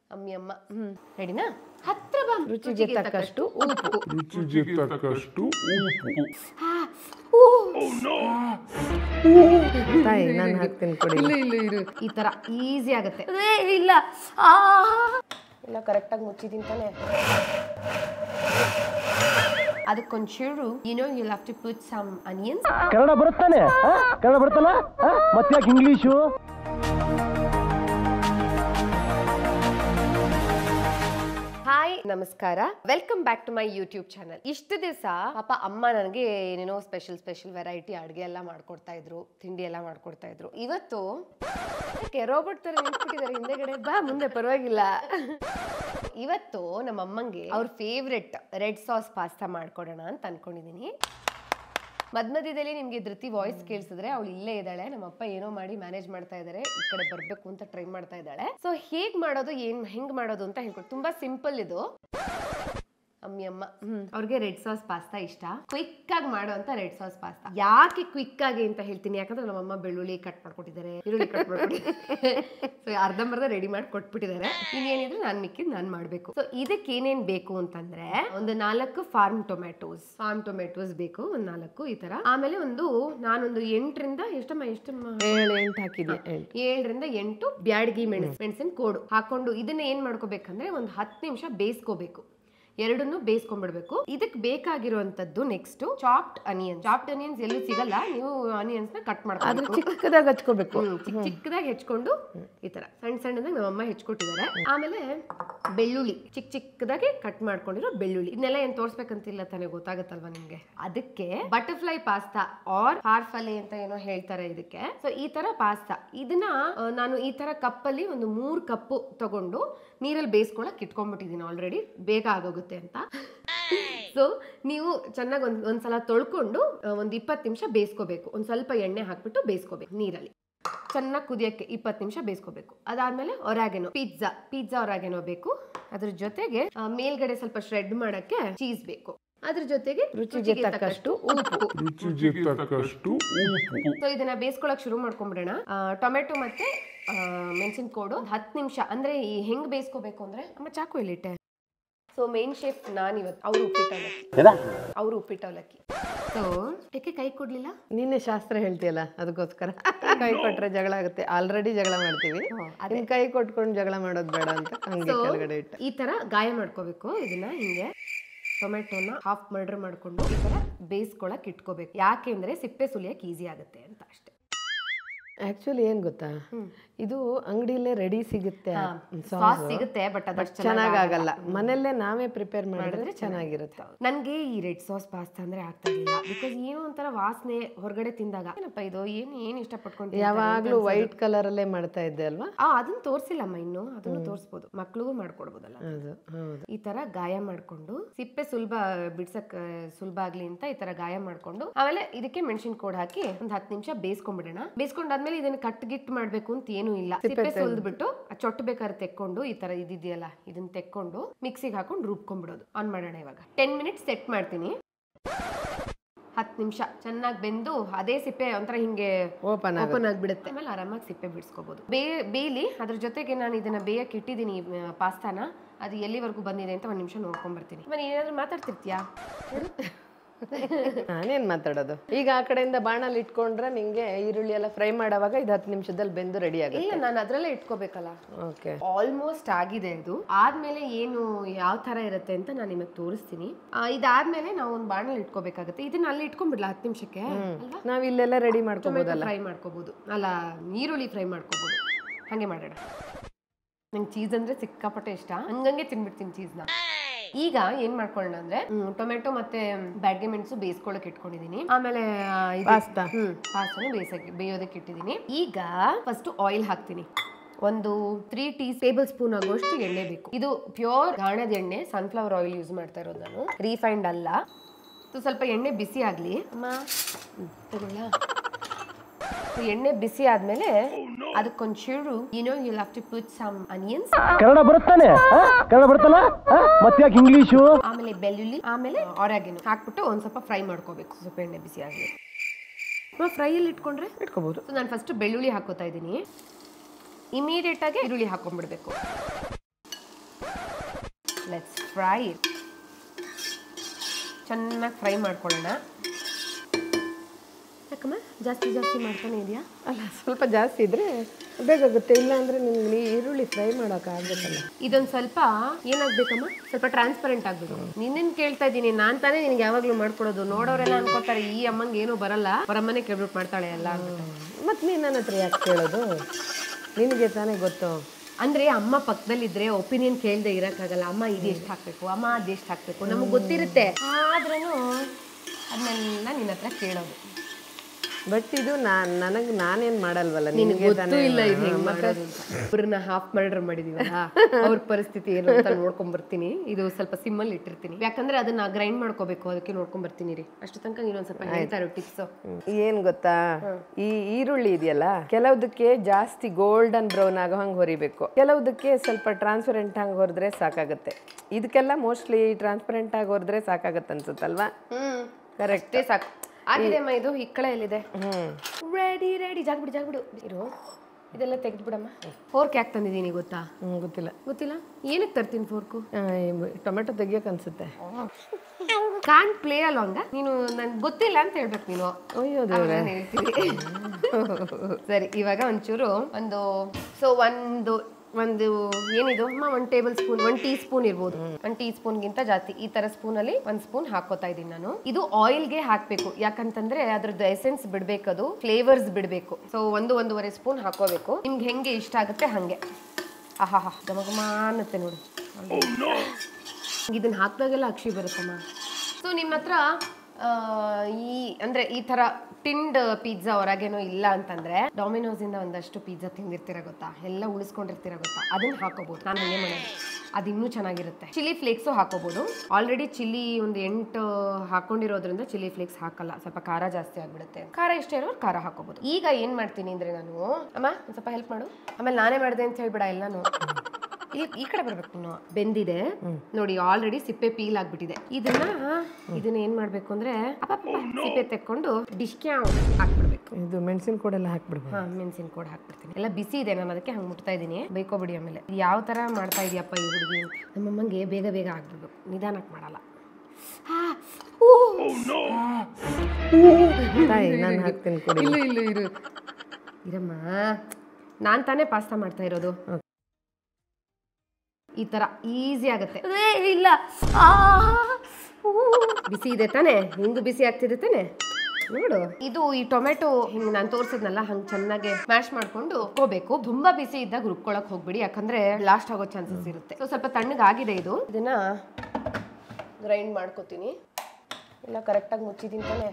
ಅಮ್ಮಿ ಅಮ್ಮ ಹ್ಮ್ ರೆಡಿನಾ ಹತ್ರ ಬಾ ರುಚಿಗೆ ತಕ್ಕಷ್ಟು ಉಪ್ಪು ರುಚಿಗೆ ತಕ್ಕಷ್ಟು ಉಪ್ಪು ಆ, ಊ. ತಾಯಿ ನಾನು ಹಾಕ್ತೀನಿ ಕೊಡಿ ಇಲ್ಲ ಇಲ್ಲ ಇರು ಈ ತರ ಈಸಿ ಆಗುತ್ತೆ ಏ, ಇಲ್ಲ ಆ ಎಲ್ಲ ಕರೆಕ್ಟಾಗಿ ಮುಚ್ಚಿದೀನಿ ತಾನೆ ಅದಕ್ಕೊಂಚೂರು you know you have to put some onions Kannada ಬರುತ್ತಾನೆ ಕನ್ನಡ ಬರುತ್ತಲ್ಲ ಮತ್ತ್ಯಾಕೆ ಇಂಗ್ಲೀಷು ಹಾಯ್ ನಮಸ್ಕಾರ welcome back to my YouTube channel ಇಷ್ಟು ದಿವಸ ಪಾಪ ಅಮ್ಮ ನನಗೆ ಏನೇನೋ ಸ್ಪೆಷಲ್ ಸ್ಪೆಷಲ್ ವೆರೈಟಿ ಅಡುಗೆ ಎಲ್ಲ ಮಾಡ್ಕೊಡ್ತಾ ಇದ್ರು ತಿಂಡಿ ಎಲ್ಲ ಮಾಡ್ಕೊಡ್ತಾ ಇದ್ರು ಇವತ್ತು ಯಾಕೆ ರೋಬೋಟ್ ತರ ನಿಂತ್ಬಿಟ್ಟಿದ್ದಾರೆ ಹಿಂದೆಗಡೆ ಬಾ ಮುಂದೆ ಪರವಾಗಿಲ್ಲ ಇವತ್ತು ನಮ್ಮ ಅಮ್ಮಂಗೆ ಅವ್ರ ಫೇವ್ರೆಟ್ ರೆಡ್ ಸಾಸ್ ಪಾಸ್ತಾ ಮಾಡ್ಕೊಡೋಣ ಅಂತ ಅನ್ಕೊಂಡಿದೀನಿ ಮಧ್ಯ ಮಧ್ಯದಲ್ಲಿ ನಿಮ್ಗೆ ಧೃತಿ ವಾಯ್ಸ್ ಕೇಳಿಸಿದ್ರೆ ಅವಳು ಇಲ್ಲೇ ಇದ್ದಾಳೆ ನಮ್ಮಪ್ಪ ಏನೋ ಮಾಡಿ ಮ್ಯಾನೇಜ್ ಮಾಡ್ತಾ ಇದ್ದಾರೆ ಈ ಕಡೆ ಬರ್ಬೇಕು ಅಂತ ಟ್ರೈ ಮಾಡ್ತಾ ಇದ್ದಾಳೆ ಸೊ ಹೇಗ್ ಮಾಡೋದು ಏನ್ ಹೆಂಗ್ ಮಾಡೋದು ಅಂತ ಹೇಳ್ಕೊಡು ತುಂಬಾ ಸಿಂಪಲ್ ಇದು ಅಮ್ಮಿ ಅಮ್ಮ ಹ್ಮ್ ಅವ್ರಿಗೆ ರೆಡ್ ಸಾಸ್ ಪಾಸ್ತಾ ಇಷ್ಟ ಕ್ವಿಕ್ ಆಗಿ ಮಾಡುವಂತ ರೆಡ್ ಸಾಸ್ ಪಾಸ್ತಾ ಯಾಕೆ ಕ್ವಿಕ್ ಆಗಿ ಅಂತ ಹೇಳ್ತೀನಿ ಯಾಕಂದ್ರೆ ನಮ್ಮಮ್ಮ ಬೆಳ್ಳುಳ್ಳಿ ಕಟ್ ಮಾಡ್ಕೊಟ್ಟಿದ್ದಾರೆ ಈರುಳ್ಳಿ ಕಟ್ ಮಾಡ್ಕೊಟ್ಟಿದ್ದಾರೆ ಸೊ ಅರ್ಧಂಬರ್ಧ ರೆಡಿ ಮಾಡಿ ಕೊಟ್ಬಿಟ್ಟಿದ್ದಾರೆ ಇನ್ನೇನಿದ್ರೆ ನಾನ್ ಮಿಕ್ಕಿದ್ ನಾನ್ ಮಾಡ್ಬೇಕು ಸೊ ಇದಕ್ಕೆ ಏನೇನ್ ಬೇಕು ಅಂತಂದ್ರೆ ಒಂದು ನಾಲ್ಕು ಫಾರ್ಮ್ ಟೊಮ್ಯಾಟೋಸ್ ಫಾರ್ಮ್ ಟೊಮ್ಯಾಟೋಸ್ ಬೇಕು ಒಂದ್ ನಾಲ್ಕು ಈ ತರ ಆಮೇಲೆ ಒಂದು ನಾನೊಂದು ಎಂಟರಿಂದ ಎಷ್ಟಮ್ಮ ಎಷ್ಟಮ್ಮ ಏಳು ಎಂಟು ಹಾಕಿದ್ದೆ ಎಂಟು ಏಳರಿಂದ ಎಂಟು ಬ್ಯಾಡಗಿ ಮೆಣಸು ಮೆಣಸಿನ ಕೋಡು ಹಾಕೊಂಡು ಇದನ್ನ ಏನ್ ಮಾಡ್ಕೋಬೇಕಂದ್ರೆ ಒಂದು ಹತ್ತು ನಿಮಿಷ ಬೇಯಿಸ್ಕೋಬೇಕು ಎರಡನ್ನು ಬೇಯಿಸ್ಕೊಂಡ್ಬಿಡ್ಬೇಕು ಇದಕ್ಕೆ ಬೇಕಾಗಿರುವಂತದ್ದು next chopped onions chopped onions ಎಲ್ಲೂ ಸಿಗಲ್ಲ ನೀವು ಅನಿಯನ್ಸ್ ನ ಕಟ್ ಆದ್ರೆ ಮಾಡ್ಕೊಂಡು ಚಿಕ್ಕದಾಗಿ ಹಚ್ಕೋಬೇಕು ಚಿಕ್ಕ ಚಿಕ್ಕದಾಗಿ ಹೆಚ್ಕೊಂಡು ಈ ತರ ಸಣ್ಣ ಸಣ್ಣದಾಗಿ ನಮ್ಮಮ್ಮ ಹೆಚ್ಕೊಟ್ಟಿದ್ದಾರೆ ಆಮೇಲೆ ಬೆಳ್ಳುಳ್ಳಿ ಚಿಕ್ಕ ಚಿಕ್ಕದಾಗಿ ಕಟ್ ಮಾಡ್ಕೊಂಡಿರೋ ಬೆಳ್ಳುಳ್ಳಿ ಇದನ್ನೆಲ್ಲ ಏನ್ ತೋರ್ಸ್ಬೇಕಂತಿಲ್ಲ ತಾನೇ ಗೊತ್ತಾಗತ್ತಲ್ವಾ ನಿಮ್ಗೆ ಅದಕ್ಕೆ ಬಟರ್ಫ್ಲೈ ಪಾಸ್ತಾ ಆರ್ ಹಾರ್ಫಲೆ ಅಂತ ಏನೋ ಹೇಳ್ತಾರೆ ಇದಕ್ಕೆ ಸೊ ಈ ತರ ಪಾಸ್ತಾ ಇದನ್ನ ಆ, ನಾನು ಈ ತರ ಕಪ್ಪಲ್ಲಿ ಒಂದು ಮೂರ್ ಕಪ್ಪು ತಗೊಂಡು ನೀರಲ್ಲಿ ಬೇಯಿಸ್ಕೊಳಕ್ ಇಟ್ಕೊಂಡ್ಬಿಟ್ಟಿದೀನಿ ಆಲ್ರೆಡಿ ಬೇಗ ಆಗೋಗುತ್ತೆ ಅಂತ ಸೊ ನೀವು ಚೆನ್ನಾಗಿ ಒಂದ್ ಒಂದ್ಸಲ ತೊಳ್ಕೊಂಡು ಆ, ಒಂದ್ ಇಪ್ಪತ್ತು ನಿಮಿಷ ಬೇಯಿಸ್ಕೋಬೇಕು ಒಂದ್ ಸ್ವಲ್ಪ ಎಣ್ಣೆ ಹಾಕ್ಬಿಟ್ಟು ಬೇಯಿಸ್ಕೋಬೇಕು ನೀರಲ್ಲಿ ಚೆನ್ನಾಗಿ ಕುದಿಯಕ್ಕೆ ಇಪ್ಪತ್ತು ನಿಮಿಷ ಬೇಯಿಸ್ಕೋಬೇಕು ಅದಾದ್ಮೇಲೆ ಒರಾಗೆನೋ ಪಿಜ್ಜಾ ಪಿಜ್ಜಾ ಒರಾಗೆನೋ ಬೇಕು ಅದ್ರ ಜೊತೆಗೆ ಆ, ಮೇಲ್ಗಡೆ ಸ್ವಲ್ಪ ಶ್ರೆಡ್ ಮಾಡಕ್ಕೆ ಚೀಸ್ ಬೇಕು ಅದ್ರ ಜೊತೆಗೆ ರುಚಿಗೆ ತಕ್ಕಷ್ಟು ಉಪ್ಪು ರುಚಿಗೆ ತಕ್ಕಷ್ಟು ಉಪ್ಪು ಸೊ ಇದನ್ನ ಬೇಯಿಸ್ಕೊಳಕ್ ಶುರು ಮಾಡ್ಕೊಂಡ್ಬಿಡೋಣ ಟೊಮೆಟೊ ಮತ್ತೆ ಮೆಣಸಿನ ಕೋಡು ಹತ್ತು ನಿಮಿಷ ಅಂದ್ರೆ ಈ ಹೆಂಗ್ ಬೇಯಿಸ್ಕೋಬೇಕು ಅಂದ್ರೆ ಅಮ್ಮ ಚಾಕು ಎಲ್ಲಿಟ್ಟೆ ಸೊ ಮೇನ್ ಶೇಫ್ ನಾನು ಇವತ್ತು ಅವ್ರು ಉಪ್ಪಿಟ್ಟು ಅವಲಕ್ಕಿ ಅವ್ರು ಉಪ್ಪಿಟ್ಟು ಅವಲಕ್ಕಿ ಸೊ ಯಾಕೆ ಕೈ ಕೊಡ್ಲಿಲ್ಲ ನೀನೆ ಶಾಸ್ತ್ರ ಹೇಳ್ತೀಯಲ್ಲ ಅದಕ್ಕೋಸ್ಕರ ಕೈ ಕೊಟ್ರೆ ಜಗಳ ಆಗುತ್ತೆ ಆಲ್ರೆಡಿ ಜಗಳ ಮಾಡ್ತೀವಿ ಹ್ಮ್, ಅದನ್ನ ಕೈ ಕೊಟ್ಕೊಂಡು ಜಗಳ ಮಾಡೋದು ಬೇಡ ಅಂತ ಹಂಗೆ So, ಕೆಳಗಡೆ ಇಟ್ಟು ಈ ತರ ಗಾಯ ಮಾಡ್ಕೋಬೇಕು ಇದನ್ನ ಹಿಂಗೆ ಟೊಮೆಟೊನ ಹಾಫ್ ಮರ್ಡರ್ ಮಾಡ್ಕೊಂಡು ಈ ತರ ಬೇಯಿಸ್ಕೊಳಕ್ ಇಟ್ಕೋಬೇಕು ಯಾಕೆಂದ್ರೆ ಸಿಪ್ಪೆ ಸುಲಿಯಕ್ ಈಸಿ ಆಗುತ್ತೆ ಅಂತ ಅಷ್ಟೇ ಆಕ್ಚುಲಿ ಏನ್ ಗೊತ್ತಾ ಇದು ಅಂಗಡಿಲೇ ರೆಡಿ ಸಿಗುತ್ತೆ ಸಾಸ್ ಸಿಗುತ್ತೆ ಬಟ್ ಅದಷ್ಟು ಚೆನ್ನಾಗಾಗಲ್ಲ ಮನೆಯಲ್ಲೇ ನಾವೇ ಪ್ರಿಪೇರ್ ಮಾಡಿದ್ರೆ ಚೆನ್ನಾಗಿರುತ್ತೆ ನನ್ಗೆ ಈ ರೆಡ್ ಸಾಸ್ ಪಾಸ್ತಾ ಅಂದ್ರೆ ಆಗ್ತಾ ಇರ್ಲಿಲ್ಲ ಬಿಕಾಸ್ ಏನೋ ಒಂಥರ ವಾಸನೆ ಹೊರಗಡೆ ತಿಂದಾಗ ಏನಪ್ಪ ಇದು ಏನು ಏನು ಇಷ್ಟಪಟ್ಕೊಂಡು ಯಾವಾಗ್ಲೂ ವೈಟ್ ಕಲರ್ ಅಲ್ಲೇ ಮಾಡ್ತಾ ಇದ್ದೆ ಅಲ್ವಾ ಆ ಅದನ್ನ ತೋರ್ಸಿಲ್ಲಮ್ಮ ಇನ್ನು ಅದನ್ನು ತೋರಿಸ್ಬೋದು ಮಕ್ಳಿಗೂ ಮಾಡ್ಕೊಡ್ಬೋದಲ್ಲ ಅದು ಹೌದು ಈ ತರ ಗಾಯ ಮಾಡ್ಕೊಂಡು ಸಿಪ್ಪೆ ಸುಲಭ ಬಿಡ್ಸಕ್ ಆ, ಸುಲಭ ಆಗ್ಲಿ ಅಂತ ಈ ತರ ಗಾಯ ಮಾಡ್ಕೊಂಡು ಆಮೇಲೆ ಇದಕ್ಕೆ ಮೆಣಸಿನ ಕೋಡ್ ಹಾಕಿ ಒಂದ್ ಹತ್ತು ನಿಮಿಷ ಬೇಯಿಸ್ಕೊಂಡ್ಬಿಡೋಣ ಬೇಯಿಸ್ಕೊಂಡಾದ್ಮೇಲೆ ಇದನ್ನ ಕಟ್ ಗಿಟ್ ಮಾಡ್ಬೇಕು ಅಂತ ಏನೂ ಇಲ್ಲ ಸಿಪ್ಪೆ ಸುಲ್ದ್ಬಿಟ್ಟು ಚೊಟ್ಟು ಬೇಕಾದ್ರೆ ತೆಕ್ಕೊಂಡು ಈ ತರ ಇದಿದೆಯಲ್ಲ ಇದನ್ನ ತೆಕ್ಕೊಂಡು ಮಿಕ್ಸಿಗೆ ಹಾಕೊಂಡು ರುಬ್ಕೊಂಡ್ಬಿಡೋದು ಆನ್ ಮಾಡೋಣ ಇವಾಗ ಟೆನ್ ಮಿನಿಟ್ಸ್ ಸೆಟ್ ಮಾಡ್ತೀನಿ ಹತ್ತು ನಿಮಿಷ ಚೆನ್ನಾಗಿ ಬೆಂದು ಅದೇ ಸಿಪ್ಪೆ ಒಂಥರ ಹಿಂಗೆ ಓಪನ್ ಓಪನ್ ಆಗಿಬಿಡುತ್ತೆ ಆಮೇಲೆ ಆರಾಮಾಗಿ ಸಿಪ್ಪೆ ಬಿಡಿಸ್ಕೋಬಹುದು ಬೇ ಬೇಲಿ ಅದ್ರ ಜೊತೆಗೆ ನಾನು ಇದನ್ನ ಬೇಯಕ್ಕೆ ಇಟ್ಟಿದ್ದೀನಿ ಆ, ಪಾಸ್ತಾನ ಅದು ಎಲ್ಲಿವರೆಗೂ ಬಂದಿದೆ ಅಂತ ಒಂದು ನಿಮಿಷ ನೋಡ್ಕೊಂಡ್ ಬರ್ತೀನಿ ಮನೆ ಏನಾದ್ರು ಮಾತಾಡ್ತಿರ್ತೀಯಾ ನೋಡು. ನಾನೇನ್ ಮಾತಾಡೋದು ಈಗ ಆ ಕಡೆಯಿಂದ ಬಾಣಲ್ಲಿ ಇಟ್ಕೊಂಡ್ರೆ ನಿಂಗೆ ಈರುಳ್ಳಿ ಎಲ್ಲ ಫ್ರೈ ಮಾಡೋವಾಗ ಇದು ಹತ್ತು ನಿಮಿಷದಲ್ಲಿ ಬೆಂದು ರೆಡಿ ಆಗುತ್ತೆ ಇಲ್ಲ ನಾನು ಅದ್ರಲ್ಲೇ ಇಟ್ಕೋಬೇಕಲ್ಲ ಓಕೆ ಆಲ್ಮೋಸ್ಟ್ ಆಗಿದೆ ಇದು ಆದ್ಮೇಲೆ ಏನು ಯಾವ ತರ ಇರುತ್ತೆ ಅಂತ ನಾನು ನಿಮಗೆ ತೋರಿಸ್ತೀನಿ ಆ, ಇದಾದ್ಮೇಲೆ ನಾವು ಒಂದು ಬಾಣಲ್ಲಿ ಇಟ್ಕೋಬೇಕಾಗುತ್ತೆ ಇದನ್ನ ಅಲ್ಲಿ ಇಟ್ಕೊಂಡ್ಬಿಡ್ಲಾ ಹತ್ತು ನಿಮಿಷಕ್ಕೆ ಅಲ್ವಾ ನಾವ್ ಇಲ್ಲೆಲ್ಲ ರೆಡಿ ಟೊಮೆಟೊ ಮಾಡ್ಕೋಬೋದಲ್ಲ ಫ್ರೈ ಮಾಡ್ಕೋಬಹುದು ಅಲ್ಲ ಈರುಳ್ಳಿ ಫ್ರೈ ಮಾಡ್ಕೋಬಹುದು ಹಾಗೆ ಮಾಡೋಣ ನಂಗೆ ಚೀಸ್ ಅಂದ್ರೆ ಸಿಕ್ಕಾಪಟ್ಟೆ ಇಷ್ಟ ಹಂಗಂಗೆ ತಿನ್ಬಿಡ್ತೀನಿ ಚೀಸ್ನ ಈಗ ಏನ್ ಮಾಡ್ಕೊಳ್ಳೋಣ ಅಂದ್ರೆ ಹ್ಮ್, ಟೊಮೆಟೊ ಮತ್ತೆ ಬ್ಯಾಡ್ಗೆ ಮೆಣಸು ಬೇಯಿಸ್ಕೊಳಕ್ ಇಟ್ಕೊಂಡಿದೀನಿ ಆಮೇಲೆ ಆ, ಇದು- ಪಾಸ್ತಾ. ಹ್ಮ್ ಪಾಸ್ತಾನು ಬೇಯಿಸಕ್ಕೆ ಬೇಯೋದಕ್ಕೆ ಇಟ್ಟಿದ್ದೀನಿ ಈಗ ಫಸ್ಟ್ ಆಯಿಲ್ ಹಾಕ್ತೀನಿ ಒಂದು ತ್ರೀ ಟೀ ಟೇಬಲ್ ಸ್ಪೂನ್ ಆಗುವಷ್ಟು ಎಣ್ಣೆ ಬೇಕು ಇದು ಪ್ಯೂರ್ ಗಾಣದ ಎಣ್ಣೆ ಸನ್ಫ್ಲವರ್ ಆಯಿಲ್ ಯೂಸ್ ಮಾಡ್ತಾ ಇರೋದು ನಾನು ರೀಫೈಂಡ್ ಅಲ್ಲ ಸೊ ಸ್ವಲ್ಪ ಎಣ್ಣೆ ಬಿಸಿ ಆಗ್ಲಿ ಅಮ್ಮ ಹ್ಮ್, ತಗೊಳ್ಳ ಸೊ ಎಣ್ಣೆ ಬಿಸಿ ಆದ್ಮೇಲೆ ಅದಕ್ಕೊಂಚೂರು you know you have to put some onions Kannada ಬರುತ್ತಾನೆ ಕನ್ನಡ ಬರುತ್ತಲ್ಲ ಮತ್ತ್ಯಾಕೆ ಇಂಗ್ಲೀಷು ಆಮೇಲೆ ಬೆಳ್ಳುಳ್ಳಿ ಆಮೇಲೆ ಆರಾಗಿನ ಹಾಕ್ಬಿಟ್ಟು ಒಂದ್ ಸ್ವಲ್ಪ ಫ್ರೈ ಮಾಡ್ಕೋಬೇಕು ಸ್ವಲ್ಪ ಎಣ್ಣೆ ಬಿಸಿ ಆಗಲಿ ಫ್ರೈಯಲ್ಲಿ ಇಟ್ಕೊಂಡ್ರೆ ಇಟ್ಕೋಬಹುದು ಸೊ ನಾನು ಫಸ್ಟ್ ಬೆಳ್ಳುಳ್ಳಿ ಹಾಕೋತಾ ಇದ್ದೀನಿ ಇಮಿಡಿಯೇಟ್ ಆಗಿ ಈರುಳ್ಳಿ ಹಾಕೊಂಡ್ಬಿಡ್ಬೇಕು ಲೆಟ್ಸ್ ಫ್ರೈ ಚೆನ್ನಾಗಿ ಫ್ರೈ ಮಾಡ್ಕೊಳ್ಳೋಣ ಯಾಕಮ್ಮ ಜಾಸ್ತಿ ಜಾಸ್ತಿ ಮಾಡ್ತಾನೆ ಇದೆಯಾ ಅಲ್ಲ ಸ್ವಲ್ಪ ಜಾಸ್ತಿ ಇದ್ರೆ ಬೇಕಾಗುತ್ತೆ ಇಲ್ಲ ಅಂದ್ರೆ ನಿಮ್ಗೆ ಈ ಈರುಳ್ಳಿ ಫ್ರೈ ಮಾಡೋಕ್ಕಾಗಬೇಕಲ್ಲ ಇದೊಂದು ಸ್ವಲ್ಪ ಏನಾಗ್ಬೇಕಮ್ಮ ಸ್ವಲ್ಪ ಟ್ರಾನ್ಸ್ಪರೆಂಟ್ ಆಗ್ಬೇಕು ನಿನ್ನನ್ ಕೇಳ್ತಾ ಇದ್ದೀನಿ ನಾನ್ ತಾನೇ ನಿನ್ಗೆ ಯಾವಾಗ್ಲೂ ಮಾಡ್ಕೊಡೋದು ನೋಡೋರೆಲ್ಲ ಅನ್ಕೋತಾರೆ ಈ ಅಮ್ಮಂಗೆ ಏನೂ ಬರಲ್ಲ ಅವರಮ್ಮನೆ ಕೇಳ್ಬಿಟ್ಟು ಮಾಡ್ತಾಳೆ ಎಲ್ಲ ಅಂದ್ಬಿಟ್ಟು. ಮತ್ತೆ ನೀನು ನನ್ನ ಹತ್ರ ಯಾಕೆ ಕೇಳೋದು ನಿನಗೆ ತಾನೇ ಗೊತ್ತು ಅಂದ್ರೆ ಅಮ್ಮ ಪಕ್ಕದಲ್ಲಿದ್ರೆ ಒಪಿನಿಯನ್ ಕೇಳದೆ ಇರಕ್ಕಾಗಲ್ಲ ಅಮ್ಮ ಇದು ಎಷ್ಟು ಹಾಕ್ಬೇಕು ಅಮ್ಮ ಅದು ಎಷ್ಟು ಹಾಕ್ಬೇಕು ನಮಗೆ ಗೊತ್ತಿರುತ್ತೆ ಆದ್ರೂ ಅದನ್ನೆಲ್ಲ ನಿನ್ನ ಹತ್ರ ಕೇಳೋದು ಬಟ್ ಇದು ನಾನ್ ನನಗೆ ನಾನೇನ್ ಮಾಡಲ್ವಲ್ಲ ನಿನಗೆ ನಿನಗೆ ಗೊತ್ತೂ ಇಲ್ಲ ಇದು ಹೆಂಗ್ ಮಾಡೋದು ಅಂತ. ಇಬ್ಬರನ್ನ ಹಾಫ್ ಮರ್ಡರ್ ಮಾಡಿದೀವಲ್ಲ ಅವ್ರ ಪರಿಸ್ಥಿತಿ ಏನು ಅಂತ ನೋಡ್ಕೊಂಡ್ ಬರ್ತೀನಿ ಇದು ಸ್ವಲ್ಪ ಸಿಮ್ಮಲ್ಲಿ ಇಟ್ಟಿರ್ತೀನಿ ಯಾಕಂದ್ರೆ ಅದನ್ನ ಗ್ರೈಂಡ್ ಮಾಡ್ಕೋಬೇಕು ಅದಕ್ಕೆ ನೋಡ್ಕೊಂಡ್ ಬರ್ತೀನಿ ರೀ ಅಷ್ಟು ತನಕ ನೀನೊಂದ್ ಸ್ವಲ್ಪ ಹೇಳ್ತಾ ಇರೋ ಟಿಪ್ಸ್ ಏನ್ ಗೊತ್ತಾ ಈ ಈರುಳ್ಳಿ ಇದೆಯಲ್ಲ ಕೆಲವುದಕ್ಕೆ ಜಾಸ್ತಿ ಗೋಲ್ಡನ್ ಬ್ರೌನ್ ಆಗೋ ಹಂಗೆ ಹೊರಿಬೇಕು ಕೆಲವುದಕ್ಕೆ ಸ್ವಲ್ಪ ಟ್ರಾನ್ಸ್ಪರೆಂಟ್ ಆಗಿ ಹೊರದ್ರೆ ಸಾಕಾಗುತ್ತೆ ಇದಕ್ಕೆಲ್ಲ ಮೋಸ್ಟ್ಲಿ ಟ್ರಾನ್ಸ್ಪರೆಂಟ್ ಆಗಿ ಹೊರದ್ರೆ ಸಾಕಾಗತ್ತೆ ಅನ್ಸುತ್ತಲ್ವಾ ಹ್ಮ್ ಕರೆಕ್ಟ್ ಅಷ್ಟೇ ಸಾಕು ಆಗಿದೆ ಅಮ್ಮ ಇದು ಇಕ್ಕಳ ಎಲ್ಲಿದೆ ಹ್ಮ್ ರೆಡಿ ರೆಡಿ ಜಾಗ್ಬಿಡು ಜಾಗ್ಬಿಡು ಇರು ಇದೆಲ್ಲ ತೆಗೆದ್ಬಿಡಮ್ಮ ಫೋರ್ಕ್ ಯಾಕೆ ತಂದಿದ್ದೀನಿ ಗೊತ್ತಾ ಹ್ಮ್, ಗೊತ್ತಿಲ್ಲ ಗೊತ್ತಿಲ್ಲ ಏನಕ್ಕೆ ತರ್ತೀನಿ ಫೋರ್ಕು ಆ, ಈ ಟೊಮೆಟೊ ತೆಗಿಯೋಕೆ ಅನ್ಸುತ್ತೆ ಕಾನ್ ಪ್ಲೇ ಅಲಾಂಗ ನೀನು ನನ್ಗೆ ಗೊತ್ತಿಲ್ಲ ಅಂತ ಹೇಳ್ಬೇಕು ನೀನು ಅಯ್ಯೋ ಆಮೇಲೆ ನಾನ್ ಹೇಳ್ತೀನಿ ಸರಿ ಇವಾಗ ಒಂಚೂರು ಒಂದು ಸೊ ಒಂದು ಒಂದು ಏನಿದು ಅಮ್ಮ ಒಂದು ಟೇಬಲ್ ಸ್ಪೂನ್ ಒಂದು ಟೀ ಸ್ಪೂನ್ ಇರ್ಬೋದು ಒಂದು ಟೀ ಸ್ಪೂನ್ಗಿಂತ ಜಾಸ್ತಿ ಈ ತರ ಸ್ಪೂನ್ ಅಲ್ಲಿ ಒಂದು ಸ್ಪೂನ್ ಹಾಕೋತಾ ಇದ್ದೀನಿ ನಾನು ಇದು ಆಯಿಲ್ಗೆ ಹಾಕ್ಬೇಕು ಯಾಕಂತಂದ್ರೆ ಅದ್ರದ್ದು ಎಸೆನ್ಸ್ ಬಿಡ್ಬೇಕದು ಫ್ಲೇವರ್ಸ್ ಬಿಡಬೇಕು ಸೊ ಒಂದು ಒಂದೂವರೆ ಸ್ಪೂನ್ ಹಾಕೋಬೇಕು ನಿಮ್ಗೆ ಹೆಂಗೆ ಇಷ್ಟ ಆಗುತ್ತೆ ಹಂಗೆ ಆಹಾ ಹಾ ಘಮ ಘಮ ಅನ್ನತ್ತೆ ನೋಡಿ ಇದನ್ನ ಹಾಕಿದಾಗೆಲ್ಲ ಅಕ್ಷಿ ಬರುತ್ತಮ್ಮ ಸೊ ನಿಮ್ಮ ಹತ್ರ ಆ, ಈ ಅಂದ್ರೆ ಈ ತರ ಟಿಂಡ್ ಪಿಜ್ಜಾ ಹೊರಗೇನೋ ಇಲ್ಲ ಅಂತಂದ್ರೆ ಡಾಮಿನೋಸ್ ಇಂದ ಒಂದಷ್ಟು ಪಿಜ್ಜಾ ತಿಂದಿರ್ತೀರ ಗೊತ್ತಾ ಎಲ್ಲ ಉಳಿಸ್ಕೊಂಡಿರ್ತೀರ ಗೊತ್ತಾ ಅದನ್ನ ಹಾಕೋಬಹುದು ನಾನು ಹಂಗೆ ಮಾಡೋದು ಅದು ಇನ್ನೂ ಚೆನ್ನಾಗಿರುತ್ತೆ ಚಿಲ್ಲಿ ಫ್ಲೇಕ್ಸು ಹಾಕೋಬಹುದು ಆಲ್ರೆಡಿ ಚಿಲ್ಲಿ ಒಂದು ಎಂಟು ಹಾಕೊಂಡಿರೋದ್ರಿಂದ ಚಿಲ್ಲಿ ಫ್ಲೇಕ್ಸ್ ಹಾಕಲ್ಲ ಸ್ವಲ್ಪ ಖಾರ ಜಾಸ್ತಿ ಆಗ್ಬಿಡುತ್ತೆ ಖಾರ ಇಷ್ಟ ಇರೋರು ಖಾರ ಹಾಕೋಬಹುದು ಈಗ ಏನ್ ಮಾಡ್ತೀನಿ ಅಂದ್ರೆ ನಾನು ಅಮ್ಮ ಒಂದ್ ಸ್ವಲ್ಪ ಹೆಲ್ಪ್ ಮಾಡು ಆಮೇಲೆ ನಾನೇ ಮಾಡಿದೆ ಅಂತ ಹೇಳ್ಬಿಡ ಎಲ್ಲಾನು ಈ ಈ ಕಡೆ ಬರ್ಬೇಕು ನೀನು ಬೆಂದಿದೆ ನೋಡಿ ಆಲ್ರೆಡಿ ಸಿಪ್ಪೆ ಪೀಲ್ ಆಗ್ಬಿಟ್ಟಿದೆ ಇದನ್ನ ಇದನ್ನ ಏನ್ ಮಾಡ್ಬೇಕು ಅಂದ್ರೆ ಅಪ್ಪಪ್ಪಪ್ಪ, ಸಿಪ್ಪೆ ತೆಕ್ಕೊಂಡು ಡಿಶ್ಗೆ ಹಾಕ್ಬಿಡ್ಬೇಕು ಇದು ಮೆಣಸಿನ ಕೂಡೆಲ್ಲ ಹಾಕ್ಬಿಡ್ಬೋದು ಹಾ ಮೆಣಸಿನ ಕೋಡ್ ಹಾಕ್ಬಿಡ್ತೀನಿ ಎಲ್ಲ ಬಿಸಿ ಇದೆ ನಾನು ಅದಕ್ಕೆ ಹಂಗೆ ಮುಟ್ತಾ ಇದ್ದೀನಿ ಬೈಕೋಬಿಡಿ ಆಮೇಲೆ ಇದು ಯಾವ ತರ ಮಾಡ್ತಾ ಇದೀಯಪ್ಪ ಈ ಹುಡುಗಿ ಅಂತ ನಮ್ಮಮ್ಮಂಗೆ ಬೇಗ ಬೇಗ ಆಗ್ಬಿಡ್ಬೇಕು ನಿಧಾನಕ್ಕೆ ಮಾಡಲ್ಲ ಆ, ಊ. ತಾಯಿ ನಾನು ಹಾಕ್ತೀನಿ ಕೊಡಿ ಇಲ್ಲ ಇಲ್ಲ ಇರು ಇರಮ್ಮ ನಾನು ತಾನೇ ಪಾಸ್ತಾ ಮಾಡ್ತಾ ಇರೋದು ಈ ತರ ಈಸಿ ಆಗುತ್ತೆ ಏ, ಇಲ್ಲ ಆ, ಊ. ಬಿಸಿ ಇದೆ ತಾನೆ ನಿಂದು ಬಿಸಿ ಆಗ್ತಿದೆ ತಾನೆ ನೋಡು ಇದು ಈ ಟೊಮೆಟೊ ಹಿಂಗ್ ನಾನು ತೋರ್ಸಿದ್ನಲ್ಲ ಹಂಗ್ ಚೆನ್ನಾಗಿ ಮ್ಯಾಶ್ ಮಾಡ್ಕೊಂಡು ಹೋಗ್ಬೇಕು ತುಂಬಾ ಬಿಸಿ ಇದ್ದಾಗ ರುಬ್ಕೊಳಕ್ ಹೋಗ್ಬಿಡಿ ಯಾಕಂದ್ರೆ ಲಾಸ್ಟ್ ಆಗೋ ಚಾನ್ಸಸ್ ಇರುತ್ತೆ ಸೊ ಸ್ವಲ್ಪ ತಣ್ಣಗಾಗಿದೆ ಇದು ಇದನ್ನ ಗ್ರೈಂಡ್ ಮಾಡ್ಕೋತೀನಿ ಎಲ್ಲ ಕರೆಕ್ಟಾಗಿ ಮುಚ್ಚಿದ್ದೀನಿ ತಾನೆ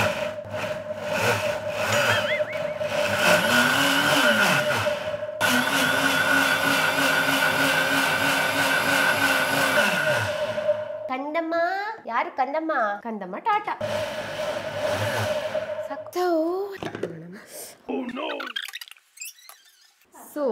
ಕಂದಮ್ಮ ಯಾರು ಕಂದಮ್ಮ ಕಂದಮ್ಮ ಟಾಟಾ ಸೊ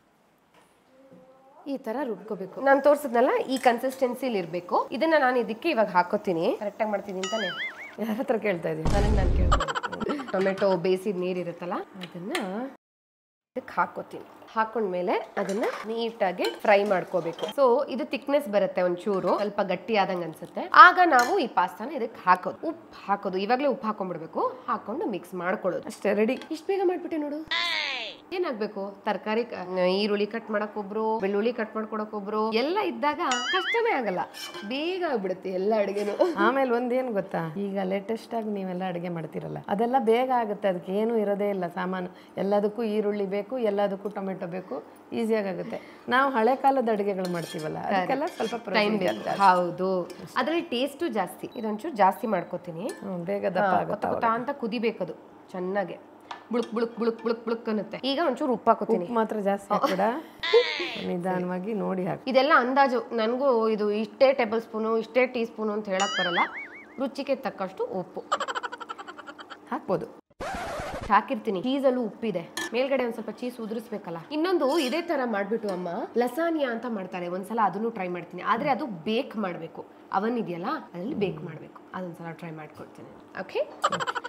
ಈ ತರ ರುಬ್ಕೋಬೇಕು ನಾನು ತೋರ್ಸಿದ್ನಲ್ಲ ಈ ಕನ್ಸಿಸ್ಟೆನ್ಸಿಲಿ ಇರಬೇಕು ಇದನ್ನ ನಾನು ಇದಕ್ಕೆ ಇವಾಗ ಹಾಕೋತೀನಿ ಕರೆಕ್ಟಾಗಿ ಮಾಡ್ತೀನಿ ಅಂತಾನೆ ಯಾರ ಹತ್ರ ಕೇಳ್ತಾ ಇದೀವಿ ನನಗೆ ನಾನು ಕೇಳ್ತೀನಿ ಟೊಮೆಟೊ ಬೇಯಿಸಿದ ನೀರು ಇರುತ್ತಲ್ಲ ಅದನ್ನ ಇದಕ್ಕೆ ಹಾಕೋತೀನಿ ಹಾಕೊಂಡ್ಮೇಲೆ ಅದನ್ನ ನೀಟಾಗಿ ಫ್ರೈ ಮಾಡ್ಕೋಬೇಕು ಸೊ ಇದು ಥಿಕ್ನೆಸ್ ಬರುತ್ತೆ ಒಂಚೂರು ಸ್ವಲ್ಪ ಗಟ್ಟಿ ಆದಂಗೆ ಅನ್ಸುತ್ತೆ ಆಗ ನಾವು ಈ ಪಾಸ್ತಾನ ಇದಕ್ಕೆ ಹಾಕೋದು ಉಪ್ಪು ಹಾಕೋದು ಇವಾಗಲೇ ಉಪ್ಪು ಹಾಕೊಂಡ್ಬಿಡ್ಬೇಕು ಹಾಕೊಂಡು ಮಿಕ್ಸ್ ಮಾಡ್ಕೊಳ್ಳೋದು ಅಷ್ಟೇ ರೆಡಿ ಇಷ್ಟು ಬೇಗ ಮಾಡ್ಬಿಟ್ಟೆ ನೋಡು ಏನಾಗ್ಬೇಕು ತರಕಾರಿ ಈರುಳ್ಳಿ ಕಟ್ ಮಾಡಕ್ ಒಬ್ರು ಬೆಳ್ಳುಳ್ಳಿ ಕಟ್ ಮಾಡ್ಕೊಡಕ್ ಒಬ್ರು ಎಲ್ಲ ಇದ್ದಾಗ ಕಷ್ಟನೇ ಆಗಲ್ಲ ಬೇಗ ಆಗ್ಬಿಡುತ್ತೆ ಎಲ್ಲ ಅಡುಗೆನು ಆಮೇಲೆ ಒಂದೇನು ಗೊತ್ತಾ ಈಗ ಲೇಟೆಸ್ಟ್ ಆಗಿ ನೀವೆಲ್ಲ ಅಡುಗೆ ಮಾಡ್ತಿರಲ್ಲ ಅದೆಲ್ಲ ಬೇಗ ಆಗುತ್ತೆ ಅದಕ್ಕೆ ಏನು ಇರೋದೇ ಇಲ್ಲ ಸಾಮಾನು ಎಲ್ಲದಕ್ಕೂ ಈರುಳ್ಳಿ ಬೇಕು ಎಲ್ಲದಕ್ಕೂ ಟೊಮೆಟೊ ಬೇಕು ಈಸಿಯಾಗಿ ಆಗುತ್ತೆ ನಾವು ಹಳೆ ಕಾಲದ ಅಡುಗೆಗಳು ಮಾಡ್ತೀವಲ್ಲ ಅದಕ್ಕೆಲ್ಲ ಸ್ವಲ್ಪ ಟೈಮ್ procedure ಬೇಕು ಹೌದು ಅದ್ರಲ್ಲಿ ಟೇಸ್ಟು ಜಾಸ್ತಿ ಇದೊಂಚೂರು ಜಾಸ್ತಿ ಮಾಡ್ಕೋತೀನಿ ಹ್ಮ್, ಬೇಗ ದಪ್ಪ ಹಾ, ಆಗುತ್ತೆ ಕೊತ ಕೊತ ಅಂತ ಕುದಿಬೇಕದು ಚೆನ್ನಾಗೆ ಬುಳುಕ್ ಬುಳುಕ್ ಬುಳುಕ್ ಬುಳುಕ್ ಬುಳುಕ್ ಅನ್ನುತ್ತೆ ಈಗ ಒಂಚೂರು ಉಪ್ಪು ಹಾಕೋತೀನಿ ಉಪ್ಪು ಮಾತ್ರ ಜಾಸ್ತಿ ಹಾಕ್ಬಿಡ ನಿಧಾನವಾಗಿ ನೋಡಿ ಹಾಕಿ ಇದೆಲ್ಲ ಅಂದಾಜು ನನಗೂ ಇದು ಇಷ್ಟೇ ಟೇಬಲ್ ಸ್ಪೂನು ಇಷ್ಟೇ ಟೀ ಸ್ಪೂನು ಅಂತ ಹೇಳಕ್ ಬರಲ್ಲ ರುಚಿಗೆ ತಕ್ಕಷ್ಟು ಉಪ್ಪು ಹಾಕ್ಬೋದು ಹಾಕಿರ್ತೀನಿ ಚೀಸಲ್ಲೂ ಉಪ್ಪಿದೆ ಮೇಲ್ಗಡೆ ಒಂದ್ ಸ್ವಲ್ಪ ಚೀಸ್ ಉದುರಿಸ್ಬೇಕಲ್ಲ ಇನ್ನೊಂದು ಇದೇ ತರ ಮಾಡ್ಬಿಟ್ಟು ಅಮ್ಮ ಲಸಾನಿಯಾ ಅಂತ ಮಾಡ್ತಾರೆ ಒಂದ್ಸಲ ಅದನ್ನು ಟ್ರೈ ಮಾಡ್ತೀನಿ ಆದ್ರೆ ಅದು ಬೇಕ್ ಮಾಡಬೇಕು ಅವನ್ ಇದೆಯಲ್ಲ ಅದ್ರಲ್ಲಿ ಬೇಕ್ ಮಾಡಬೇಕು ಅದೊಂದ್ಸಲ ಟ್ರೈ ಮಾಡ್ಕೊಡ್ತೀನಿ ಓಕೆ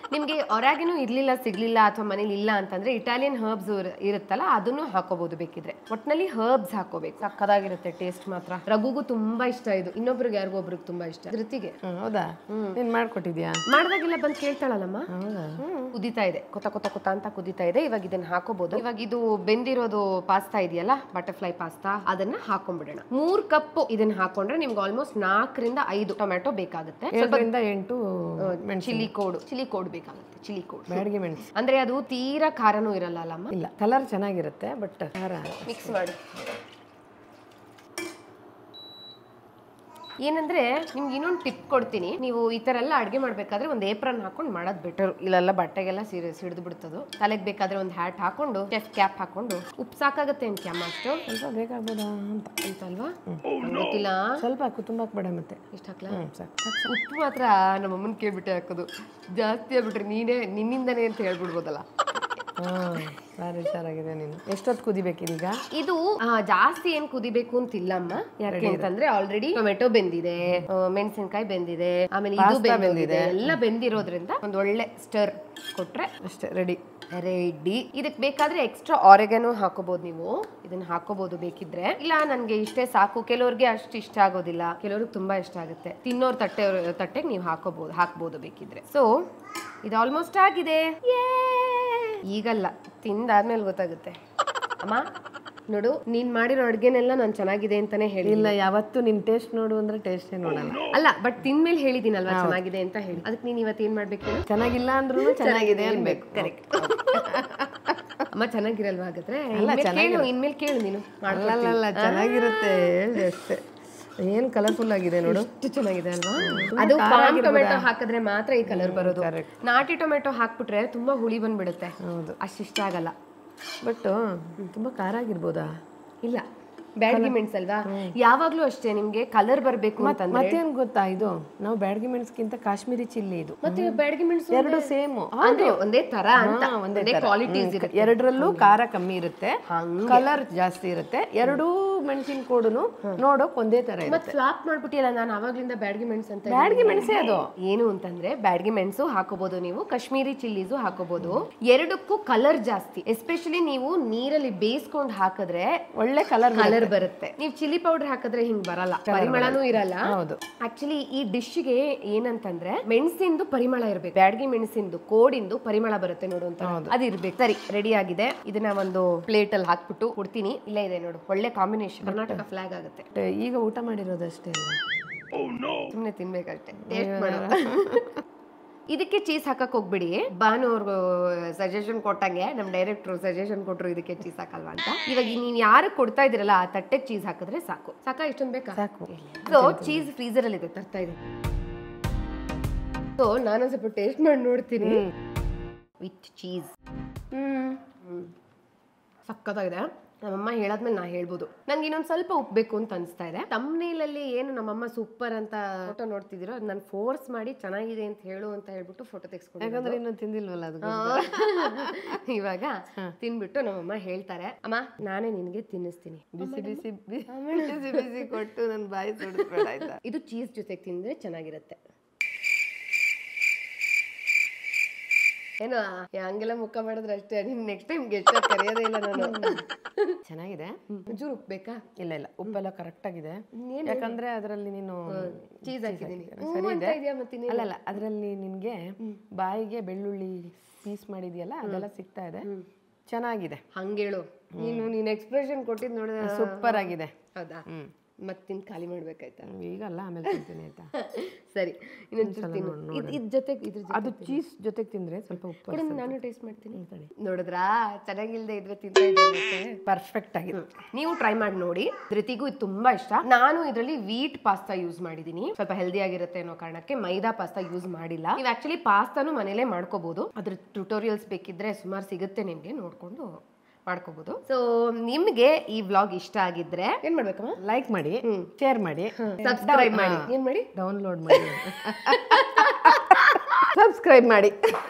ನಿಮ್ಗೆ ಹೊರಗೇನು ಇರ್ಲಿಲ್ಲ ಸಿಗ್ಲಿಲ್ಲ ಅಥವಾ ಮನೇಲಿ ಇಲ್ಲ ಅಂತಂದ್ರೆ ಇಟಾಲಿಯನ್ ಹರ್ಬ್ಸ್ ಇರುತ್ತಲ್ಲ ಅದನ್ನು ಹಾಕೋಬಹುದು ಬೇಕಿದ್ರೆ ಒಟ್ನಲ್ಲಿ ಹರ್ಬ್ಸ್ ಹಾಕೋಬೇಕು ಸಕ್ಕದಾಗಿರುತ್ತೆ ಟೇಸ್ಟ್ ಮಾತ್ರ ರಘುಗೂ ತುಂಬಾ ಇಷ್ಟ ಇದು ಇನ್ನೊಬ್ರಿಗೆ ಯಾರಿಗೂ ಒಬ್ರಿಗೆ ತುಂಬಾ ಇಷ್ಟ ಧೃತಿಗೆ ಹ್ಮ್, ಹೌದಾ ನೀನ್ ಮಾಡ್ಕೊಟ್ಟಿದ್ಯಾ ಮಾಡ್ದಾಗೆಲ್ಲ ಬಂದು ಕೇಳ್ತಾಳಲ್ಲಮ್ಮ ಹೌದಾ ಹ್ಮ್. ಕುದೀತಾ ಇದೆ ಕೊತ ಕೊತ ಕೊತ ಅಂತ ಕುದೀತಾ ಇದೆ ಇವಾಗ ಇದನ್ನ ಹಾಕೋಬಹುದು ಇವಾಗ ಇದು ಬೆಂದಿರೋದು ಪಾಸ್ತಾ ಇದೆಯಲ್ಲ ಬಟರ್ಫ್ಲೈ ಪಾಸ್ತಾ ಅದನ್ನ ಹಾಕೊಂಡ್ಬಿಡೋಣ ಮೂರ್ ಕಪ್ ಇದನ್ನ ಹಾಕೊಂಡ್ರೆ ನಿಮ್ಗೆ ಆಲ್ಮೋಸ್ಟ್ ನಾಲ್ಕರಿಂದ ಐದು ಟೊಮ್ಯಾಟೊ ಬೇಕಾಗುತ್ತೆ ಏಳರಿಂದ ಎಂಟು ಚಿಲ್ಲಿ ಕೋಡು ಚಿಲ್ಲಿ ಕೋಡ್ ಬೇಕಾಗುತ್ತೆ ಚಿಲ್ಲಿ ಕೋಡ್ ಬ್ಯಾಡಗಿ ಮೆಣಸು ಅಂದ್ರೆ ಅದು ತೀರಾ ಖಾರನೂ ಇರಲ್ಲ ಅಲ್ಲಮ್ಮ ಇಲ್ಲ ಕಲರ್ ಚೆನ್ನಾಗಿರುತ್ತೆ ಬಟ್ ಖಾರ ಮಿಕ್ಸ್ ಮಾಡಿ ಏನಂದ್ರೆ ನಿಮ್ಗೆ ಇನ್ನೊಂದು ಟಿಪ್ ಕೊಡ್ತೀನಿ ನೀವು ಈ ತರ ಎಲ್ಲ ಅಡುಗೆ ಮಾಡ್ಬೇಕಾದ್ರೆ ಒಂದು ಏಪ್ರನ್ ಹಾಕೊಂಡು ಮಾಡೋದು ಬೆಟರ್ ಇಲ್ಲೆಲ್ಲ ಬಟ್ಟೆಗೆಲ್ಲ ಸೀರೆ ಸಿಡಿದು ಬಿಡ್ತದು ತಲೆಗೆ ಬೇಕಾದ್ರೆ ಒಂದು ಹ್ಯಾಟ್ ಹಾಕೊಂಡು ಚೆಫ್ ಕ್ಯಾಪ್ ಹಾಕೊಂಡು ಉಪ್ಪು ಸಾಕಾಗತ್ತೆ ಅಂತ ಕ್ಯಾಮ್ ಅಷ್ಟು ಸ್ವಲ್ಪ ಬೇಕಾಗ್ಬೋದಾ ಅಂತ ಅಂತಲ್ವಾ ಗೊತ್ತಿಲ್ಲ ಸ್ವಲ್ಪ ಹಾಕು ತುಂಬ ಹಾಕ್ಬೇಡ ಮತ್ತೆ ಇಷ್ಟ ಹಾಕ್ಲಾ ಹ್ಮ್ ಸಾಕು ಉಪ್ಪು ಮಾತ್ರ ನಮ್ಮಮ್ಮನ ಕೇಳ್ಬಿಟ್ಟೆ ಹಾಕೋದು ಜಾಸ್ತಿ ಆಗ್ಬಿಟ್ರೆ ನೀನೇ ನಿನ್ನಿಂದನೇ ಅಂತ ಹೇಳ್ಬಿಡ್ಬೋದಲ್ಲ ಹಾಂ ಭಾರಿ ಹುಷಾರಾಗಿದೆ ನೀನು ಎಷ್ಟೊತ್ತು ಕುದಿಬೇಕಿದೀಗ ಇದು ಆ, ಜಾಸ್ತಿ ಏನ್ ಕುದಿಬೇಕು ಅಂತಿಲ್ಲಮ್ಮ ಯಾಕೆ ಅಂತಂದ್ರೆ ಆಲ್ರೆಡಿ ಟೊಮೆಟೊ ಬೆಂದಿದೆ ಆ, ಮೆಣಸಿನ್ಕಾಯಿ ಬೆಂದಿದೆ ಆಮೇಲೆ ಇದು ಬೆಂದಿದೆ ಎಲ್ಲ ಬೆಂದಿರೋದ್ರಿಂದ ಒಂದ್ ಒಳ್ಳೆ ಸ್ಟರ್ ಕೊಟ್ರೆ ಅಷ್ಟೇ ರೆಡಿ ರೆಡಿ ಇದಕ್ಕೆ ಬೇಕಾದ್ರೆ ಎಕ್ಸ್ಟ್ರಾ ಆರೆಗನು ಹಾಕೋಬಹುದು ನೀವು ಇದನ್ನ ಹಾಕೋಬಹುದು ಬೇಕಿದ್ರೆ ಇಲ್ಲ ನನ್ಗೆ ಇಷ್ಟೇ ಸಾಕು ಕೆಲವ್ರಿಗೆ ಅಷ್ಟು ಇಷ್ಟ ಆಗೋದಿಲ್ಲ ಕೆಲವ್ರಿಗೆ ತುಂಬಾ ಇಷ್ಟ ಆಗುತ್ತೆ ತಿನ್ನೋರ್ ತಟ್ಟೆ ತಟ್ಟೆಗೆ ನೀವು ಹಾಕೋಬಹುದು ಹಾಕ್ಬೋದು ಬೇಕಿದ್ರೆ ಸೊ ಇದು ಆಲ್ಮೋಸ್ಟ್ ಆಗಿದೆ ಈಗಲ್ಲ ತಿಂದಾದ್ಮೇಲೆ ಗೊತ್ತಾಗುತ್ತೆ ಅಮ್ಮ ನೋಡು ನೀನ್ ಮಾಡಿರೋ ಅಡ್ಗೆನೆಲ್ಲ ನಾನು ಚೆನ್ನಾಗಿದೆ ಅಂತಾನೆ ಹೇಳಿ ಇಲ್ಲ ಯಾವತ್ತು ನಿನ್ ಟೇಸ್ಟ್ ನೋಡು ಅಂದ್ರೆ ಟೇಸ್ಟೇ ನೋಡಲ್ಲ ಅಲ್ಲ ಬಟ್ ತಿಂದ್ಮೇಲೆ ಹೇಳಿದ್ದೀನಲ್ವಾ ಚೆನ್ನಾಗಿದೆ ಅಂತ ಹೇಳಿ ಅದಕ್ಕೆ ನೀನ್ ಇವತ್ತು ಏನ್ ಮಾಡ್ಬೇಕು ಹೇಳು? ಚೆನ್ನಾಗಿಲ್ಲ ಅಂದ್ರೂ ಚೆನ್ನಾಗಿದೆ ಅನ್ಬೇಕು ಕರೆಕ್ಟ್ ಅಮ್ಮ ಚೆನ್ನಾಗಿರಲ್ವಾ ಹಾಗಾದ್ರೆ ಇನ್ಮೇಲ್ ಕೇಳು ಇನ್ಮೇಲೆ ಕೇಳು ನೀನು ಮಾಡ್ಕೊಡ್ತೀನಿ. ಅಲ್ಲಲ್ಲ ಚೆನ್ನಾಗಿರುತ್ತೆ ಹೇಳಿ ಅಷ್ಟೇ ಏನ್ ಕಲರ್ಫುಲ್ ಆಗಿದೆ ನೋಡು ಎಷ್ಟು ಚೆನ್ನಾಗಿದೆ ಅಲ್ವಾ ಅದು ಫಾರ್ಮ್ ಟೊಮೆಟೊ ಹಾಕಿದ್ರೆ ಮಾತ್ರ ಈ ಕಲರ್ ಬರೋದು correct. ನಾಟಿ ಟೊಮೆಟೊ ಹಾಕ್ಬಿಟ್ರೆ ತುಂಬಾ ಹುಳಿ ಬಂದ್ಬಿಡುತ್ತೆ ಹೌದು ಅಷ್ಟಿಷ್ಟ ಆಗಲ್ಲ ಬಟ್ ತುಂಬಾ ಖಾರ ಆಗಿರ್ಬೋದಾ ಇಲ್ಲ ಬ್ಯಾಡ್ಗಿ ಮೆಣಸು ಅಲ್ವಾ ಯಾವಾಗ್ಲೂ ಅಷ್ಟೇ ನಿಮ್ಗೆ ಕಲರ್ ಬರ್ಬೇಕು ಅಂತಂದ್ರೆ ಮತ್ತೇನ್ ಗೊತ್ತಾ ಇದು ನಾವು ಬ್ಯಾಡಗಿ ಮೆಣಸ್ಗಿಂತ ಕಾಶ್ಮೀರಿ ಚಿಲ್ಲಿ ಇದು ಮತ್ತೆ ಬ್ಯಾಡ್ಗಿ ಮೆಣಸು ಎರಡು ಸೇಮ್ ಅಂದ್ರೆ ಒಂದೇ ತರ ಅಂತ ಒಂದೇ ಕ್ವಾಲಿಟೀಸ್ ಇರುತ್ತೆ ಎರಡರಲ್ಲೂ ಖಾರ ಕಮ್ಮಿ ಇರುತ್ತೆ ಕಲರ್ ಜಾಸ್ತಿ ಇರುತ್ತೆ ಎರಡೂ ಮೆಣಸಿನ ಕೋಡುನು ನೋಡೋಕ್ ಒಂದೇ ತರ ಇರುತ್ತೆ ಮತ್ ಫ್ಲಾಪ್ ಮಾಡ್ಬಿಟ್ಟಿಲ್ಲ ನಾನು ಅವಾಗ್ಲಿಂದ ಬ್ಯಾಡ್ಗಿ ಮೆಣಸು ಅಂತ ಬ್ಯಾಡಗಿ ಮೆಣಸೇ ಅದು ಏನು ಅಂತಂದ್ರೆ ಬ್ಯಾಡ್ಗಿ ಮೆಣಸು ಹಾಕೋಬಹುದು ನೀವು ಕಾಶ್ಮೀರಿ ಚಿಲ್ಲೀಸು ಹಾಕೋಬಹುದು ಎರಡಕ್ಕೂ ಕಲರ್ ಜಾಸ್ತಿ ಎಸ್ಪೆಷಲಿ ನೀವು ನೀರಲ್ಲಿ ಬೇಯಿಸ್ಕೊಂಡು ಹಾಕಿದ್ರೆ ಒಳ್ಳೆ ಕಲರ್ ಕಲರ್ ಬರುತ್ತೆ ನೀವು ಚಿಲ್ಲಿ ಪೌಡರ್ ಹಾಕಿದ್ರೆ ಹಿಂಗ್ ಬರಲ್ಲ ಪರಿಮಳನೂ ಇರಲ್ಲ ಹೌದು ಆಕ್ಚುಲಿ ಈ ಡಿಶ್ಗೆ ಏನಂತಂದ್ರೆ ಮೆಣಸಿಂದು ಪರಿಮಳ ಇರ್ಬೇಕು ಬ್ಯಾಡ್ಗಿ ಮೆಣಸಿಂದು ಕೋಡಿಂದು ಪರಿಮಳ ಬರುತ್ತೆ ನೋಡು ಅಂತ ಅದು ಇರ್ಬೇಕು ಸರಿ ರೆಡಿ ಆಗಿದೆ ಇದನ್ನ ಒಂದು ಪ್ಲೇಟ್ ಅಲ್ಲಿ ಹಾಕ್ಬಿಟ್ಟು ಕೊಡ್ತೀನಿ ಇಲ್ಲೇ ಇದೆ ನೋಡು ಒಳ್ಳೆ ಕಾಂಬಿನೇಷನ್ ಕರ್ನಾಟಕ ಫ್ಲಾಗ್ ಆಗುತ್ತೆ ಬಟ್ ಈಗ ಊಟ ಮಾಡಿರೋದಷ್ಟೇ ಅಲ್ವಾ ಸುಮ್ಮನೆ ತಿನ್ಬೇಕಷ್ಟೇ ಟೇಸ್ಟ್ ಮಾಡೋ ಇದಕ್ಕೆ ಚೀಸ್ ಹಾಕಕ್ ಹೋಗ್ಬಿಡಿ ಬಾನು ಅವ್ರಿಗೂ ಸಜೆಷನ್ ಕೊಟ್ಟಂಗೆ ನಮ್ ಡೈರೆಕ್ಟ್ರು ಸಜೆಷನ್ ಕೊಟ್ರು ಇದಕ್ಕೆ ಚೀಸ್ ಹಾಕಲ್ವಾ ಅಂತ ಇವಾಗ ನೀನ್ ಯಾರು ಕೊಡ್ತಾ ಇದೀರಲ್ಲ ಆ ತಟ್ಟೆಗೆ ಚೀಸ್ ಹಾಕಿದ್ರೆ ಸಾಕು ಸಾಕಾ ಇಷ್ಟೊಂದು ಬೇಕಾ ಸಾಕು ಸೊ ಚೀಸ್ ಫ್ರೀಸರ್ ಅಲ್ಲಿ ಇದೆ ತರ್ತಾ ಇದೆ ಸೊ ನಾನು ಸ್ವಲ್ಪ ಟೇಸ್ಟ್ ಮಾಡಿ ನೋಡ್ತೀನಿ ವಿತ್ ಚೀಸ್ ಹ್ಮ್ ಸಕ್ಕತ್ತಾಗಿದೆ ನಮ್ಮಮ್ಮ ಹೇಳಾದ್ಮೇಲೆ ನಾ ಹೇಳ್ಬೋದು ನಂಗೆ ಇನ್ನೊಂದು ಸ್ವಲ್ಪ ಉಪ್ಪು ಬೇಕು ಅಂತ ಅನಿಸ್ತಾ ಇದೆ ತಮ್ಮನೇಲಲ್ಲಿ ಏನು ನಮ್ಮಮ್ಮ ಸೂಪರ್ ಅಂತ ಫೋಟೋ ನೋಡ್ತಿದ್ದೀರೋ ಅದು ನಾನು ಫೋರ್ಸ್ ಮಾಡಿ ಚೆನ್ನಾಗಿದೆ ಅಂತ ಹೇಳು ಅಂತ ಹೇಳ್ಬಿಟ್ಟು ಫೋಟೋ ತೆಗೆಸ್ಕೊಂಡು ಯಾಕಂದ್ರೆ ಇನ್ನೂ ತಿಂದಿಲ್ವಲ್ಲ ಅದು ಇವಾಗ ತಿನ್ಬಿಟ್ಟು ನಮ್ಮಮ್ಮ ಹೇಳ್ತಾರೆ ಅಮ್ಮ ನಾನೇ ನಿನಗೆ ತಿನ್ನಿಸ್ತೀನಿ ಬಿಸಿ ಬಿಸಿ ಬಿ- ಬಿಸಿ ಬಿಸಿ ಕೊಟ್ಟು ನನ್ನ ಬಾಯಿ ಸುಡಿಸ್ಬೇಡ ಆಯ್ತಾ ಇದು ಚೀಸ್ ಜೊತೆಗೆ ತಿಂದ್ರೆ ಚೆನ್ನಾಗಿರುತ್ತೆ ಏನೋ ಹಂಗೆಲ್ಲ ಮುಖ ಮಾಡಿದ್ರೆ ಅಷ್ಟೇ ನಿನ್ ನೆಕ್ಸ್ಟ್ ಟೈಮ್ ಗೆಸ್ಟ್ ಕರೆಯೋದೇ ಇಲ್ಲ ನಾನು ಚೆನ್ನಾಗಿದೆ ಚೂರು ಉಪ್ಪು ಬೇಕಾ ಇಲ್ಲ ಇಲ್ಲ ಉಪ್ಪೆಲ್ಲ ಕರೆಕ್ಟ್ ಆಗಿದೆ ಯಾಕಂದ್ರೆ ಅದರಲ್ಲಿ ನೀನು ಚೀಸ್ ಹಾಕಿದ್ದೀನಿ ಸರಿ ಇದೆ ಇದೆಯಾ ಮತ್ತೆ ಅಲ್ಲ ಅಲ್ಲ ಅದರಲ್ಲಿ ನಿನ್ಗೆ ಬಾಯಿಗೆ ಬೆಳ್ಳುಳ್ಳಿ ಪೀಸ್ ಮಾಡಿದ್ಯಲ್ಲ ಅದೆಲ್ಲ ಸಿಗ್ತಾ ಇದೆ ಚೆನ್ನಾಗಿದೆ ಹಂಗೇಳು ನೀನು ನೀನ್ ಎಕ್ಸ್ಪ್ರೆಷನ್ ಕೊಟ್ಟಿದ್ ನೋಡಿದ್ರೆ ಸೂಪರ್ ಆಗಿದೆ ಹೌದಾ ಮತ್ತಿನ್ ಖಾಲಿ ಮಾಡ್ಬೇಕಾಯ್ತಾ ಈಗಲ್ಲ ಆಮೇಲೆ ತಿಂತೀನಿ ಆಯ್ತಾ ಸರಿ ಇನ್ನೊಂದ್ ಚೂರು ತಿನ್ನು ಇದ್- ಇದ್ ಜೊತೆಗೆ ಇದ್ರ ಜೊತೆ ಅದು ಚೀಸ್ ಜೊತೆಗೆ ತಿಂದ್ರೆ ಸ್ವಲ್ಪ ಉಪ್ಪು ಕೊಡು, ನಾನು ಟೇಸ್ಟ್ ಮಾಡ್ತೀನಿ ನೋಡಿದ್ರಾ ಚೆನ್ನಾಗಿಲ್ದೆ ಇದ್ರೆ ತಿಂತಾ ಇದ್ದೆ ಮತ್ತೆ ಪರ್ಫೆಕ್ಟ್ ಆಗಿದೆ ನೀವು ಟ್ರೈ ಮಾಡಿ ನೋಡಿ ಧೃತಿಗೂ ಇದು ತುಂಬಾ ಇಷ್ಟ ನಾನು ಇದರಲ್ಲಿ ವೀಟ್ ಪಾಸ್ತಾ ಯೂಸ್ ಮಾಡಿದೀನಿ ಸ್ವಲ್ಪ ಹೆಲ್ದಿ ಆಗಿರುತ್ತೆ ಅನ್ನೋ ಕಾರಣಕ್ಕೆ ಮೈದಾ ಪಾಸ್ತಾ ಯೂಸ್ ಮಾಡಿಲ್ಲ ನೀವು ಆಕ್ಚುಲಿ ಪಾಸ್ತಾನು ಮನೇಲೆ ಮಾಡ್ಕೋಬಹುದು ಅದ್ರ ಟ್ಯುಟೋರಿಯಲ್ಸ್ ಬೇಕಿದ್ರೆ ಸುಮಾರು ಸಿಗುತ್ತೆ ನಿಮ್ಗೆ ನೋಡ್ಕೊಂಡು ಮಾಡ್ಕೋಬಹುದು ಸೊ ನಿಮ್ಗೆ ಈ ವ್ಲಾಗ್ ಇಷ್ಟ ಆಗಿದ್ರೆ ಏನ್ ಮಾಡ್ಬೇಕಮ್ಮ ಲೈಕ್ ಮಾಡಿ ಶೇರ್ ಮಾಡಿ ಸಬ್ಸ್ಕ್ರೈಬ್ ಮಾಡಿ ಏನ್ ಮಾಡಿ ಡೌನ್ಲೋಡ್ ಮಾಡಿ ಸಬ್ಸ್ಕ್ರೈಬ್ ಮಾಡಿ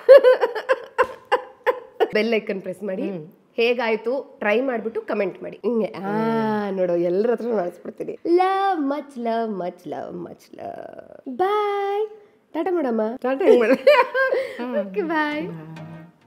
ಬೆಲ್ ಐಕನ್ ಪ್ರೆಸ್ ಮಾಡಿ ಹೇಗಾಯ್ತು ಟ್ರೈ ಮಾಡ್ಬಿಟ್ಟು ಕಮೆಂಟ್ ಮಾಡಿ ಹಿಂಗೆ ಆ ನೋಡು ಎಲ್ಲರ ಹತ್ರ ಮಾಡಿಸ್ಬಿಡ್ತೀನಿ love much love much love much love bye ಟಾಟಾ ಮಾಡಮ್ಮ ಟಾಟಾ ಹೆಂಗ್ ಮಾಡಿ ಓಕೆ ಬಾಯ್